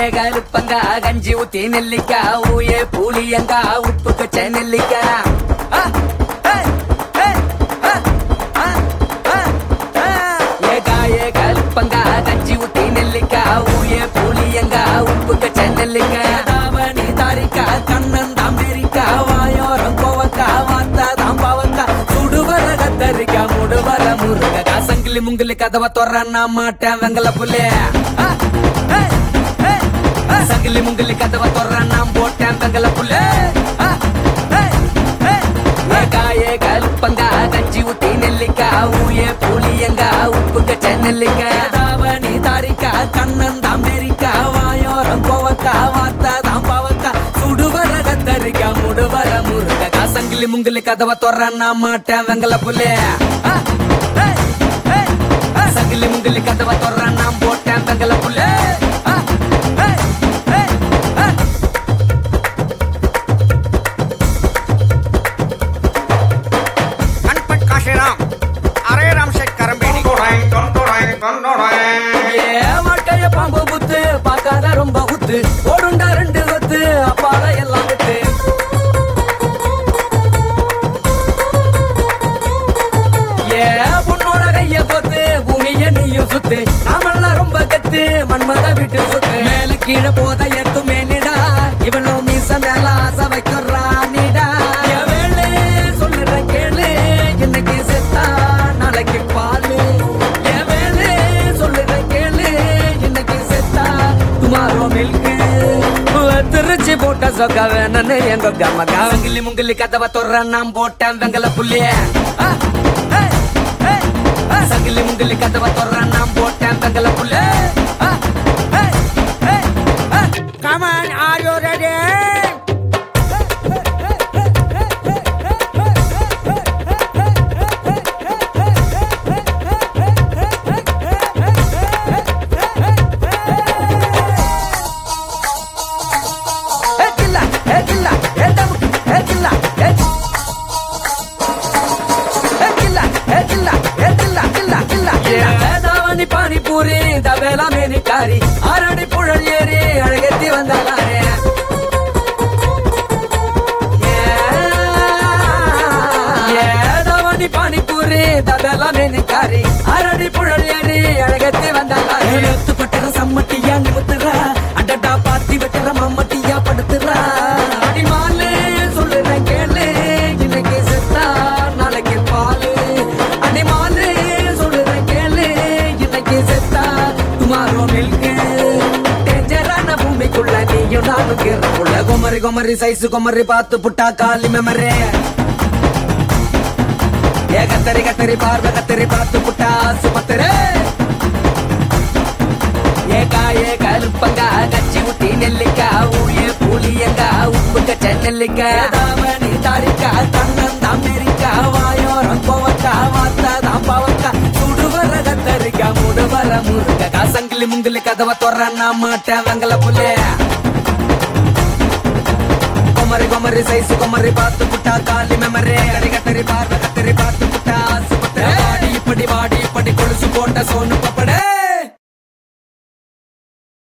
கருப்பங்க கஞ்சி ஊத்தி நெல்லிக்கா ஊயே புளியங்கா உப்பு கச்ச நெல்லிக்கா ஆ, ஏய், ஏய், ஆ, ஆ, ஆ, ஆ. ஏகா ஏ கருப்பங்க கஞ்சி ஊத்தி நெல்லிக்கா ஊயே புளியங்கா உப்பு கச்ச நெல்லிக்கா தாவணி தாரிக்கா கண்ணன் தாம்பேரிக்கா வாயோரம் கோவக்கா வாத்தா தாம்பாவக்கா சுடுவர கத்தரிக்கா முடுவர முருகக்கா சங்கிலி முங்கிலி கதவை தொற நான் மாட்டேன் வெங்கல புள்ளே ஆ, ஏய், ஏய், ஆ. சங்கிலி முங்கிலி கதவை தொற நான் போட்டேன் வெங்கல புள்ளே ஆ, ஏய், ஏய். ஏகா ஏ கருப்பங்கா கஞ்சி ஊத்தி நெல்லிக்கா ஊயே புளியங்கா உப்பு கச்ச நெல்லிக்கா தாவணி தாரிக்கா கண்ணன் தாம்பேரிக்கா வாயோரம் கோவக்கா வாத்தா தாம்பாவக்கா சுடுவர கத்தரிக்கா முடுவர முருகக்கா சங்கிலி முங்கிலி கதவை தொற நான் மாட்டேன் வெங்கல புள்ளே ஆ, ஏய், ஏய், ஆ. சங்கிலி முங்கிலி கதவை தொற நான் போட்டேன் வெங்கல புள்ளே ஆ, ஏய், ஏய், ஆ. गणपत काशीराम अरे राम शेठ करंबेडी ஏ வாழ்க்கைய பாம்பு புத்து பார்க்காத ரொம்ப குத்து ஓடுண்டா ரெண்டு கொத்து அப்பால எல்லாம் விட்டு ஏ பொண்ணோட கைய பொத்து பூமிய நீயும் சுத்து நாமெல்லாம் ரொம்ப கத்து மண்மத விட்டு சுத்து மேல கீழே போத எத்து மேனிடா இவனும் மீச மேல ஆசை வைக்கிறா நீடா என் வேலை சொல்லுற கேளு இன்னைக்கு செத்தா நாளைக்கு பாலு என் வேலை சொல்லுற கேளு இன்னைக்கு செத்தா துமாரோ மில்கு திருச்சி போட்ட சொக்க வேணும்னு எங்க கம்மக்கா வெங்கிலி முங்கிலி கதவை தொற நான் போட்டேன் வெங்கல புள்ளிய சங்கிலி முங்கிலி கதவை தொற நான் போட்டேன் வெங்கல புள்ள Come on, are you ready? தாவணி பானிபூரி தவேலா மேனிக்காரி ஆரடி புழல் ஏறி அழகத்தி வந்தாரே ஏதவனி பானிபூரி தவேலா மேனிக்காரி ஆரடி புழல் ஏறி அழகத்தி வந்தாரே எத்து பட்டுற சம்மட்டியா நிமித்துறா அடடா பாத்தி வெட்டுற மம்மட்டியா படுத்துறா அடிமாலு சொல்லுறேன் கேளு இன்னைக்கு செத்தா நாளைக்கு பாலு அடிமாலு சொல்லுறேன் கேளு இன்னைக்கு செத்தா துமாரோ மில்கு டேஞ்சரான பூமிக்குள்ள நீயும் நானும் கேறக்குள்ள குமரி குமரி சைஸ் குமரி பார்த்து புட்டா காலி மெமரே ஏ கத்தரி கத்தரி பார்வை கத்தரி பார்த்து புட்டா ஆசுபத்திரே ஏகா ஏ கருப்பங்கா கச்சி ஊத்தி நெல்லிக்கா ஊயே புளியங்கா உப்பு கச்ச நெல்லிக்கா தாவணி தாரிக்கா கண்ணன் தாம்பேரிக்கா வாயோரம் கோவக்கா வாத்தா தாம்பாவக்கா சுடுவர கத்தரிக்கா முடுவர முருகக்கா சங்கிலி முங்கிலி கதவை தொற நான் மாட்டேன் வெங்கல புள்ளே கொமரி கொமரி சைஸ் கொமரி பார்த்து புட்டா காலி மெமரே கரி கத்தரி பார்வை கத்தரி பார்த்து புட்டா ஆசுபத்திரே வாடி இப்படி வாடி இப்படி கொலுசு போட்ட சோனு பப்படே